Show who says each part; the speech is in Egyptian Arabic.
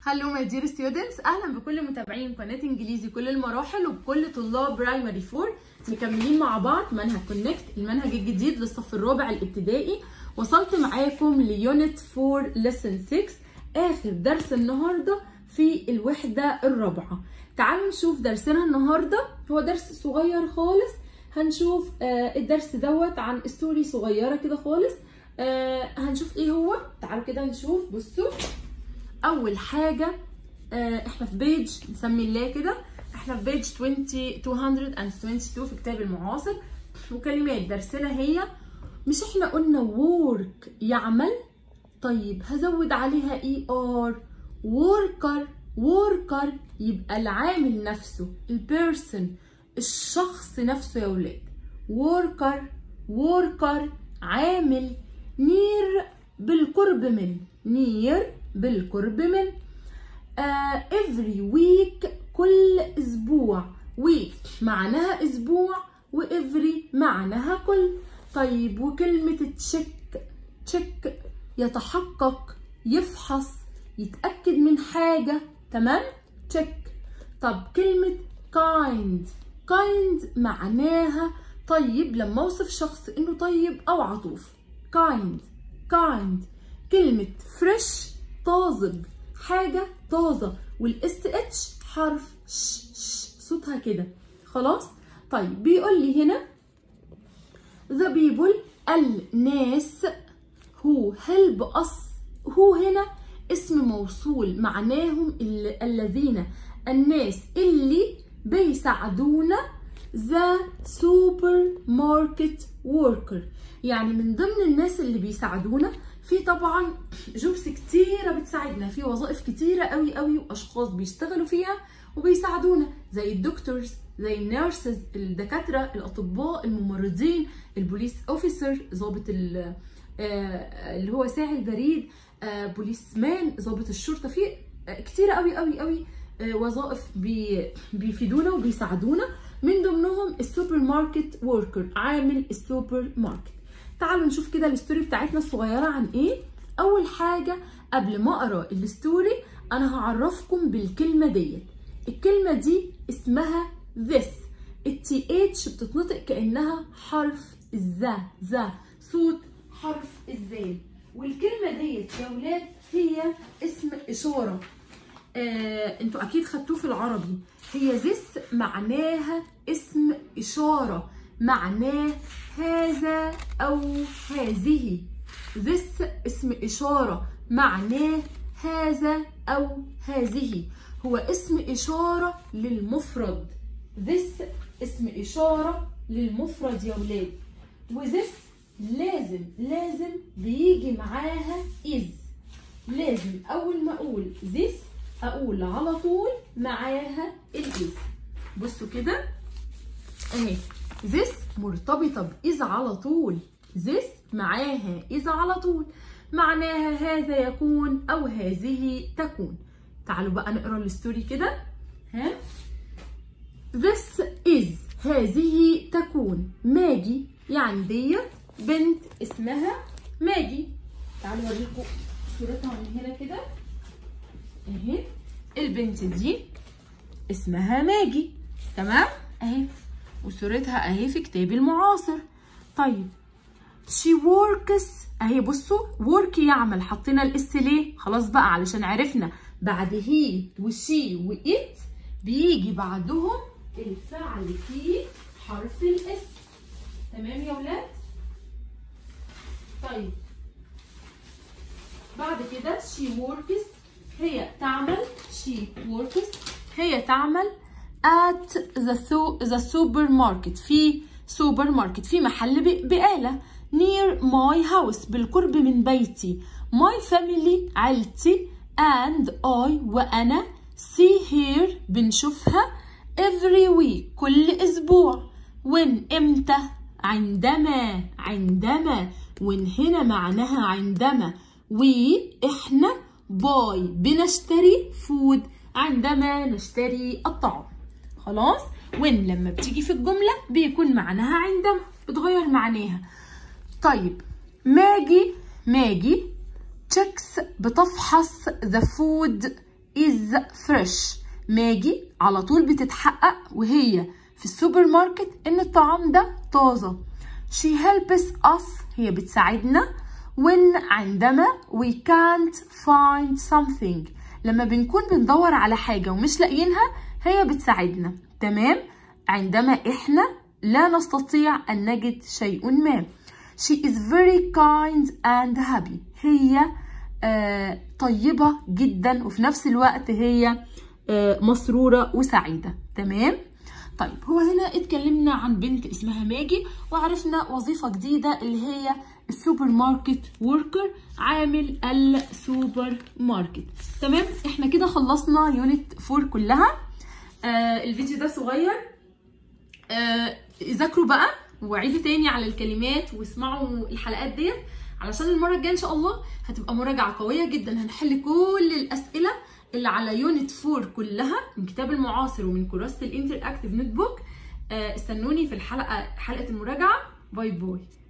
Speaker 1: هلو ماي دير ستودنتس اهلا بكل متابعين قناه انجليزي كل المراحل وبكل طلاب برايمري 4 مكملين مع بعض منهج كونكت المنهج الجديد للصف الرابع الابتدائي وصلت معاكم ليونت 4 ليسن 6 اخر درس النهارده في الوحده الرابعه تعالوا نشوف درسنا النهارده هو درس صغير خالص هنشوف آه الدرس دوت عن ستوري صغيره كده خالص آه هنشوف ايه هو تعالوا كده نشوف بصوا اول حاجه آه احنا في بيج نسمي الله كده احنا في بيج 20 222 في كتاب المعاصر وكلمات درسنا هي مش احنا قلنا work يعمل طيب هزود عليها اي ار worker worker يبقى العامل نفسه البيرسون الشخص نفسه يا ولاد worker worker عامل نير بالقرب من نير بالقرب من uh, every week كل اسبوع week معناها اسبوع و every معناها كل طيب وكلمة تشيك تشيك يتحقق يفحص يتأكد من حاجة تمام تشيك طب كلمة kind kind معناها طيب لما اوصف شخص انه طيب او عطوف kind kind كلمة fresh طازج حاجة طازة والاس اتش حرف ش ش صوتها كده خلاص طيب بيقول لي هنا the people الناس who help us who هنا اسم موصول معناهم الذين الناس اللي بيساعدونا ذا سوبر ماركت وركر يعني من ضمن الناس اللي بيساعدونا في طبعا جوبس كتيره بتساعدنا في وظائف كتيره قوي قوي واشخاص بيشتغلوا فيها وبيساعدونا زي الدكتورز زي النيرسز الدكاتره الاطباء الممرضين البوليس اوفيسر ضابط اللي هو ساعي البريد بوليس مان ضابط الشرطه في كتيره قوي قوي قوي وظائف بيفيدونا وبيساعدونا من ضمنهم السوبر ماركت وركر عامل السوبر ماركت تعالوا نشوف كده الستوري بتاعتنا الصغيره عن ايه اول حاجه قبل ما اقرا الستوري انا هعرفكم بالكلمه ديت الكلمه دي اسمها this التي اتش بتتنطق كانها حرف الذا ذا صوت حرف الذال والكلمه ديت يا ولاد هي اسم اشاره آه، انتوا اكيد خدتوه في العربي هي this معناها اسم اشاره معناه هذا او هذه this اسم اشاره معناه هذا او هذه هو اسم اشاره للمفرد this اسم اشاره للمفرد يا ولاد وذس لازم لازم بيجي معاها is لازم اول ما اقول this اقول على طول معاها الاز بصوا كده اهي this مرتبطه باذ على طول this معاها اذا على طول معناها هذا يكون او هذه تكون تعالوا بقى نقرا الستوري كده ها this is هذه تكون ماجي يعني ديت بنت اسمها ماجي تعالوا اوريكم صورتها من هنا كده اهي البنت دي اسمها ماجي تمام اهي وصورتها اهي في كتاب المعاصر طيب she works اهي بصوا work يعمل حطينا الاس ليه خلاص بقى علشان عرفنا بعد هي وشي وات بيجي بعدهم الفعل فيه حرف الاس تمام يا ولاد طيب بعد كده she works هي تعمل she works هي تعمل at the, the supermarket في سوبر ماركت في محل بقالة near my house بالقرب من بيتي my family عيلتي and I وأنا see here بنشوفها every week كل أسبوع when إمتى عندما عندما when هنا معناها عندما we إحنا باي بنشتري فود عندما نشتري الطعام خلاص وين لما بتيجي في الجملة بيكون معناها عندما بتغير معناها طيب ماجي ماجي checks بتفحص the food is fresh ماجي على طول بتتحقق وهي في السوبر ماركت ان الطعام ده طازة she helps us هي بتساعدنا when عندما we can't find something لما بنكون بندور على حاجة ومش لاقيينها هي بتساعدنا تمام عندما احنا لا نستطيع ان نجد شيء ما she is very kind and happy هي آه طيبة جدا وفي نفس الوقت هي آه مسرورة وسعيدة تمام طيب هو هنا اتكلمنا عن بنت اسمها ماجي وعرفنا وظيفة جديدة اللي هي السوبر ماركت وركر عامل السوبر ماركت تمام احنا كده خلصنا يونت فور كلها آه الفيديو ده صغير آه ذاكروا بقى وعيدوا تاني على الكلمات واسمعوا الحلقات ديت علشان المره الجايه ان شاء الله هتبقى مراجعه قويه جدا هنحل كل الاسئله اللي على يونت 4 كلها من كتاب المعاصر ومن كراسه الانتر اكتف نوت بوك آه استنوني في الحلقه حلقه المراجعه باي باي